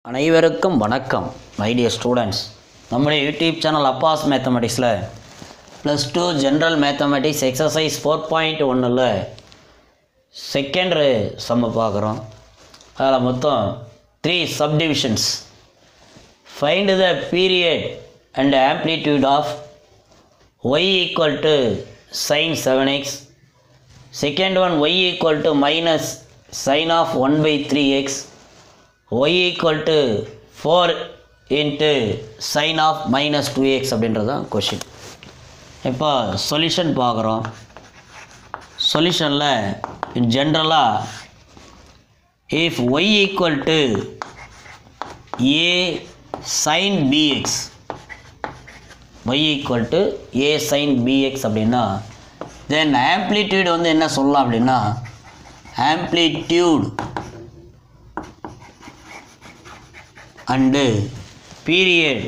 அனைவருக்கும் வணக்கம் my dear students நம்முடைய யூடியூப் சேனல் அப்பாஸ் மேத்தமெட்டிக்ஸில் plus two general mathematics exercise four point ஒன்றில் செகண்ட் சம்ம பார்க்குறோம் அதில் மொத்தம் three subdivisions find the period and amplitude of y equal to sine seven x second one y equal to minus sine of one by three x y equal to 4 into sin of minus 2x அப்படின்றது தான் question இப்போ solution பார்க்குறோம் சொல்யூஷனில் ஜென்ரலாக if y equal to a sin bx y equal to a sin bx அப்படின்னா தென் amplitude வந்து என்ன சொல்லலாம் அப்படின்னா amplitude and period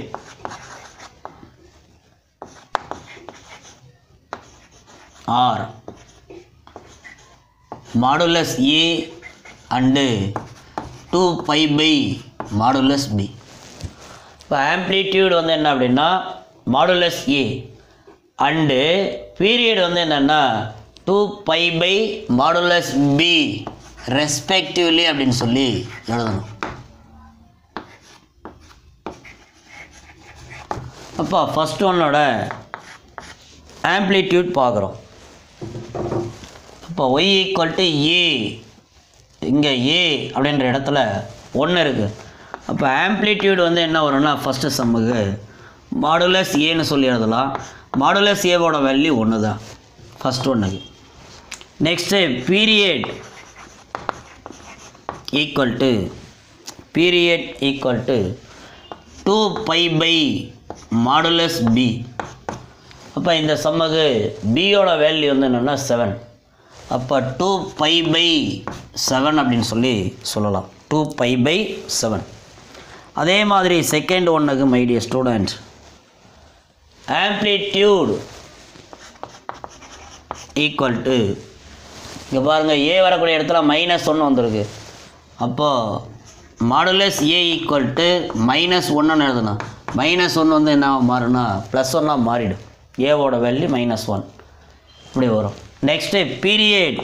are modulus a and two pi by modulus b இப்போ ஆம்ப்ளிடியூட் வந்து என்ன அப்படின்னா மாடுலஸ் ஏ அண்டு பீரியட் வந்து என்னென்னா two pi by modulus b respectively அப்படின்னு சொல்லி எழுதணும் அப்போ ஃபஸ்ட் ஒன்னோட ஆம்ப்ளிடியூட் பார்க்குறோம் அப்போ ஒய் ஈக்குவல் டு ஏ இங்கே ஏ அப்படின்ற இடத்துல ஒன்று இருக்குது அப்போ ஆம்ப்ளிடியூட் வந்து என்ன வரும்னா ஃபஸ்ட்டு சம்முக்கு மாடுலஸ் ஏன்னு சொல்லி எழுதலாம் மாடுலஸ் ஏவோட வேல்யூ ஒன்று தான் ஃபஸ்ட் ஒன்றுக்கு next period equal to period equal to two pi by modulus b அப்போ இந்த சம்மகு பியோட வேல்யூ வந்து என்னென்னா செவன் அப்போ டூ பை பை செவன் அப்படின்னு சொல்லி சொல்லலாம் டூ பை பை செவன் அதே மாதிரி செகண்ட் ஒன்றுக்கு my dear student amplitude equal to இங்கே பாருங்கள் ஏ வரக்கூடிய இடத்துல மைனஸ் ஒன்று வந்திருக்கு அப்போது modulus a equal to minus ஒன்றுன்னு எழுதணும் மைனஸ் ஒன் வந்து என்ன மாறுனா ப்ளஸ் ஒன்னாக மாறிடும் ஏவோட வேல்யூ மைனஸ் ஒன் இப்படி வரும் நெக்ஸ்ட்டு பீரியட்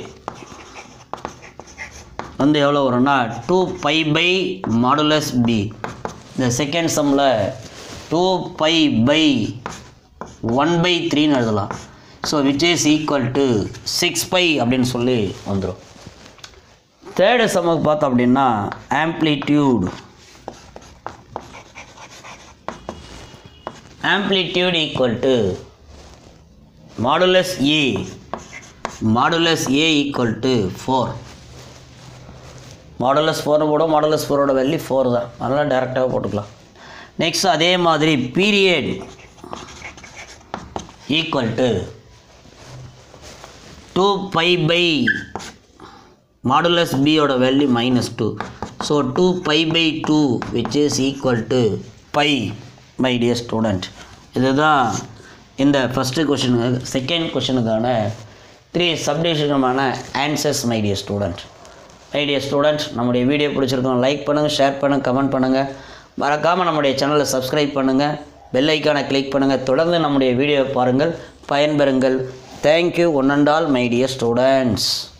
வந்து எவ்வளோ வரும்னா two pi by modulus b இந்த செகண்ட் சம்மில் two pi by one by த்ரீன்னு எழுதலாம் so which is equal to six pi அப்படின்னு சொல்லி வந்துடும் தேர்டு சம்முக்கு பார்த்தோம் அப்படின்னா amplitude amplitude equal to modulus a modulus a equal to four modulus ஃபோர்னு போடும் மாடுலஸ் ஃபோரோட வேல்யூ ஃபோர் தான் அதனால் டேரெக்டாக போட்டுக்கலாம் நெக்ஸ்ட் அதே மாதிரி period equal to two pi by modulus பியோட value minus two so two pi by two which is equal to pi my dear student இதுதான் இந்த ஃபஸ்ட்டு கொஷினுக்கு செகண்ட் கொஷினுக்கான த்ரீ சப்டிஷனுமான answers my dear student my dear student நம்முடைய video பிடிச்சிருக்கோம் like பண்ணுங்கள் share பண்ணுங்கள் கமெண்ட் பண்ணுங்கள் மறக்காமல் நம்முடைய சேனலை சப்ஸ்கிரைப் பண்ணுங்கள் பெல் ஐக்கானை கிளிக் பண்ணுங்கள் தொடர்ந்து நம்முடைய வீடியோ பாருங்கள் பயன்பெறுங்கள் thank you one and all my dear students